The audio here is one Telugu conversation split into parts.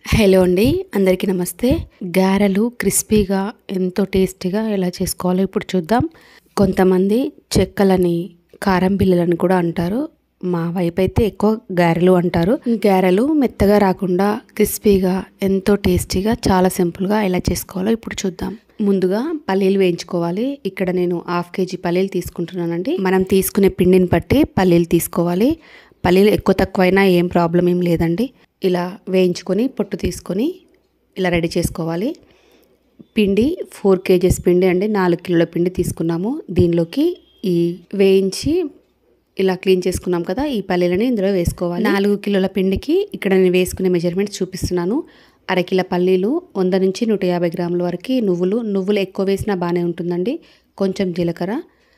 హలో అండి అందరికీ నమస్తే గారెలు క్రిస్పీగా ఎంతో టేస్టీగా ఎలా చేసుకోవాలో ఇప్పుడు చూద్దాం కొంతమంది చెక్కలని కారం బిళ్ళలని కూడా అంటారు మా వైపు అయితే ఎక్కువ గారెలు అంటారు గారెలు మెత్తగా రాకుండా క్రిస్పీగా ఎంతో టేస్టీగా చాలా సింపుల్గా ఎలా చేసుకోవాలో ఇప్పుడు చూద్దాం ముందుగా పల్లీలు వేయించుకోవాలి ఇక్కడ నేను హాఫ్ కేజీ పల్లీలు తీసుకుంటున్నానండి మనం తీసుకునే పిండిని బట్టి పల్లీలు తీసుకోవాలి పల్లీలు ఎక్కువ తక్కువైనా ఏం ప్రాబ్లం ఏం లేదండి ఇలా వేయించుకొని పొట్టు తీసుకొని ఇలా రెడీ చేసుకోవాలి పిండి ఫోర్ కేజెస్ పిండి అండి నాలుగు కిలోల పిండి తీసుకున్నాము దీనిలోకి ఈ వేయించి ఇలా క్లీన్ చేసుకున్నాం కదా ఈ పల్లీలని ఇందులో వేసుకోవాలి నాలుగు కిలోల పిండికి ఇక్కడ నేను వేసుకునే మెజర్మెంట్ చూపిస్తున్నాను అరకిల పల్లీలు వంద నుంచి నూట యాభై గ్రాముల వరకు నువ్వులు నువ్వులు ఎక్కువ వేసినా బాగానే ఉంటుందండి కొంచెం జీలకర్ర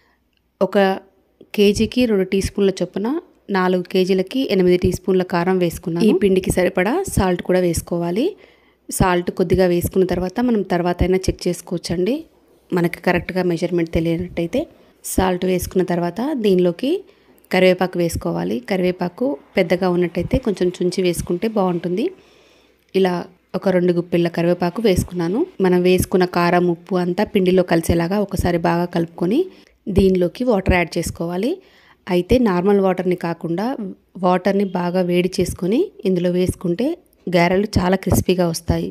ఒక కేజీకి రెండు టీ స్పూన్ల చొప్పున నాలుగు కేజీలకి ఎనిమిది టీ స్పూన్ల కారం వేసుకున్నాను ఈ పిండికి సరిపడా సాల్ట్ కూడా వేసుకోవాలి సాల్ట్ కొద్దిగా వేసుకున్న తర్వాత మనం తర్వాత అయినా చెక్ చేసుకోవచ్చండి మనకి కరెక్ట్గా మెజర్మెంట్ తెలియనట్టయితే సాల్ట్ వేసుకున్న తర్వాత దీనిలోకి కరివేపాకు వేసుకోవాలి కరివేపాకు పెద్దగా ఉన్నట్టయితే కొంచెం చుంచి వేసుకుంటే బాగుంటుంది ఇలా ఒక రెండు గుప్పిళ్ళ కరివేపాకు వేసుకున్నాను మనం వేసుకున్న కారం ఉప్పు అంతా పిండిలో కలిసేలాగా ఒకసారి బాగా కలుపుకొని దీనిలోకి వాటర్ యాడ్ చేసుకోవాలి అయితే నార్మల్ వాటర్ని కాకుండా వాటర్ని బాగా వేడి చేసుకొని ఇందులో వేసుకుంటే గారెలు చాలా క్రిస్పీగా వస్తాయి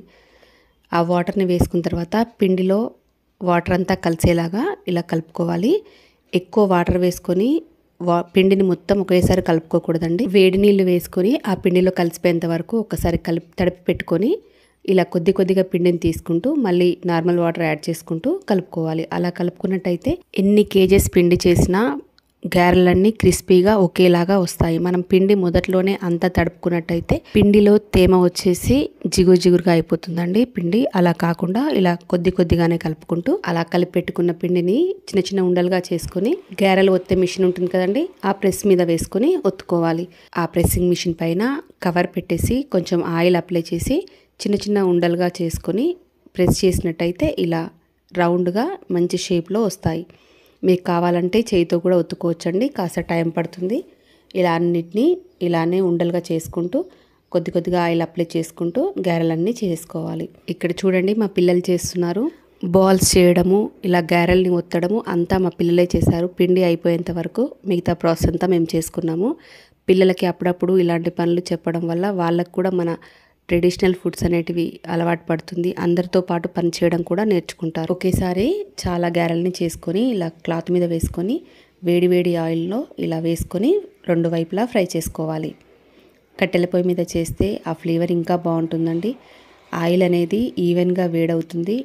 ఆ వాటర్ని వేసుకున్న తర్వాత పిండిలో వాటర్ అంతా కలిసేలాగా ఇలా కలుపుకోవాలి ఎక్కువ వాటర్ వేసుకొని వా పిండిని మొత్తం ఒకేసారి కలుపుకోకూడదండి వేడి నీళ్ళు వేసుకొని ఆ పిండిలో కలిసిపోయేంత వరకు ఒకసారి కలిపి తడిపి పెట్టుకొని ఇలా కొద్ది కొద్దిగా పిండిని తీసుకుంటూ మళ్ళీ నార్మల్ వాటర్ యాడ్ చేసుకుంటూ కలుపుకోవాలి అలా కలుపుకున్నట్టయితే ఎన్ని కేజెస్ పిండి చేసినా గారెలన్నీ క్రిస్పీగా ఒకేలాగా వస్తాయి మనం పిండి మొదట్లోనే అంతా తడుపుకున్నట్టయితే పిండిలో తేమ వచ్చేసి జిగురు జిగురుగా అయిపోతుందండి పిండి అలా కాకుండా ఇలా కొద్ది కొద్దిగానే కలుపుకుంటూ అలా కలిపి పెట్టుకున్న పిండిని చిన్న చిన్న ఉండలుగా చేసుకొని గారెలు ఒత్తే మిషన్ ఉంటుంది కదండి ఆ ప్రెస్ మీద వేసుకొని ఒత్తుకోవాలి ఆ ప్రెస్సింగ్ మిషన్ పైన కవర్ పెట్టేసి కొంచెం ఆయిల్ అప్లై చేసి చిన్న చిన్న ఉండలుగా చేసుకొని ప్రెస్ చేసినట్టయితే ఇలా రౌండ్గా మంచి షేప్లో వస్తాయి మీకు కావాలంటే చేయితో కూడా ఒత్తుకోవచ్చండి కాస్త టైం పడుతుంది ఇలా అన్నిటినీ ఇలానే ఉండలుగా చేసుకుంటూ కొద్ది కొద్దిగా ఆయిల్ అప్లై చేసుకుంటూ గారెలన్నీ చేసుకోవాలి ఇక్కడ చూడండి మా పిల్లలు చేస్తున్నారు బాల్స్ చేయడము ఇలా గారెల్ని ఒత్తడము అంతా మా పిల్లలే చేశారు పిండి అయిపోయేంత వరకు మిగతా ప్రాసెస్ అంతా మేము చేసుకున్నాము పిల్లలకి అప్పుడప్పుడు ఇలాంటి పనులు చెప్పడం వల్ల వాళ్ళకు కూడా మన ట్రెడిషనల్ ఫుడ్స్ అనేటివి అలవాటు పడుతుంది అందరితో పాటు పని చేయడం కూడా నేర్చుకుంటారు ఒకేసారి చాలా గారెల్ని చేసుకొని ఇలా క్లాత్ మీద వేసుకొని వేడి వేడి ఆయిల్లో ఇలా వేసుకొని రెండు వైపులా ఫ్రై చేసుకోవాలి కట్టెల పొయ్యి మీద చేస్తే ఆ ఫ్లేవర్ ఇంకా బాగుంటుందండి ఆయిల్ అనేది ఈవెన్గా వేడవుతుంది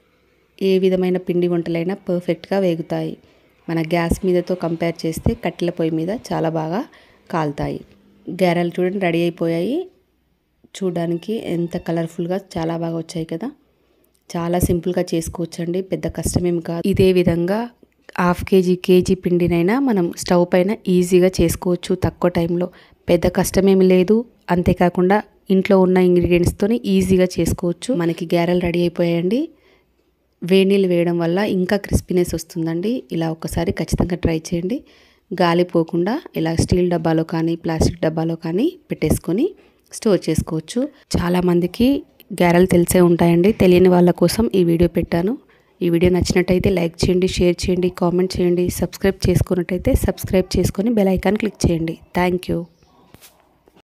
ఏ విధమైన పిండి వంటలైనా పర్ఫెక్ట్గా వేగుతాయి మన గ్యాస్ మీదతో కంపేర్ చేస్తే కట్టెల పొయ్యి మీద చాలా బాగా కాలుతాయి గారెలు చూడండి రెడీ అయిపోయాయి చూడడానికి ఎంత కలర్ఫుల్గా చాలా బాగా వచ్చాయి కదా చాలా సింపుల్గా చేసుకోవచ్చండి పెద్ద కష్టమేం కాదు ఇదే విధంగా హాఫ్ కేజీ కేజీ పిండినైనా మనం స్టవ్ పైన ఈజీగా చేసుకోవచ్చు తక్కువ టైంలో పెద్ద కష్టమేమి లేదు అంతేకాకుండా ఇంట్లో ఉన్న ఇంగ్రీడియంట్స్తోని ఈజీగా చేసుకోవచ్చు మనకి గారెలు రెడీ అయిపోయాయండి వేడి నీళ్ళు వేయడం వల్ల ఇంకా క్రిస్పీనెస్ వస్తుందండి ఇలా ఒకసారి ఖచ్చితంగా ట్రై చేయండి గాలి పోకుండా ఇలా స్టీల్ డబ్బాలో కానీ ప్లాస్టిక్ డబ్బాలో కానీ పెట్టేసుకొని స్టోర్ చేసుకోవచ్చు చాలామందికి గారెలు తెలిసే ఉంటాయండి తెలియని వాళ్ళ కోసం ఈ వీడియో పెట్టాను ఈ వీడియో నచ్చినట్టయితే లైక్ చేయండి షేర్ చేయండి కామెంట్ చేయండి సబ్స్క్రైబ్ చేసుకున్నట్టయితే సబ్స్క్రైబ్ చేసుకొని బెల్ ఐకాన్ క్లిక్ చేయండి థ్యాంక్ యూ